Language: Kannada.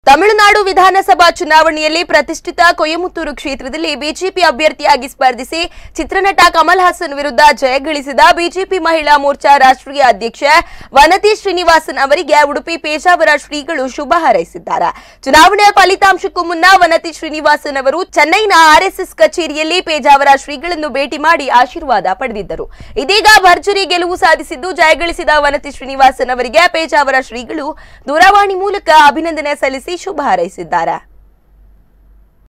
ತಮಿಳುನಾಡು ವಿಧಾನಸಭಾ ಚುನಾವಣೆಯಲ್ಲಿ ಪ್ರತಿಷ್ಠಿತ ಕೊಯಮುತ್ತೂರು ಕ್ಷೇತ್ರದಲ್ಲಿ ಬಿಜೆಪಿ ಅಭ್ಯರ್ಥಿಯಾಗಿ ಸ್ಪರ್ಧಿಸಿ ಚಿತ್ರನಟ ಕಮಲ್ ಹಾಸನ್ ವಿರುದ್ಧ ಜಯಗಳಿಸಿದ ಬಿಜೆಪಿ ಮಹಿಳಾ ಮೋರ್ಚಾ ರಾಷ್ಟ್ರೀಯ ಅಧ್ಯಕ್ಷೆ ವನತಿ ಶ್ರೀನಿವಾಸನ್ ಅವರಿಗೆ ಉಡುಪಿ ಪೇಜಾವರ ಶ್ರೀಗಳು ಶುಭ ಹಾರೈಸಿದ್ದಾರೆ ಚುನಾವಣೆಯ ಫಲಿತಾಂಶಕ್ಕೂ ಮುನ್ನ ವನತಿ ಶ್ರೀನಿವಾಸನ್ ಅವರು ಚೆನ್ನೈನ ಆರ್ಎಸ್ಎಸ್ ಕಚೇರಿಯಲ್ಲಿ ಪೇಜಾವರ ಶ್ರೀಗಳನ್ನು ಭೇಟಿ ಮಾಡಿ ಆಶೀರ್ವಾದ ಪಡೆದಿದ್ದರು ಇದೀಗ ಭರ್ಜರಿ ಗೆಲುವು ಸಾಧಿಸಿದ್ದು ಜಯಗಳಿಸಿದ ವನತಿ ಶ್ರೀನಿವಾಸನ್ ಅವರಿಗೆ ಪೇಜಾವರ ಶ್ರೀಗಳು ದೂರವಾಣಿ ಮೂಲಕ ಅಭಿನಂದನೆ ಸಲ್ಲಿಸಿ ಶುಭ ಹಾರೈಸಿದ್ದಾರೆ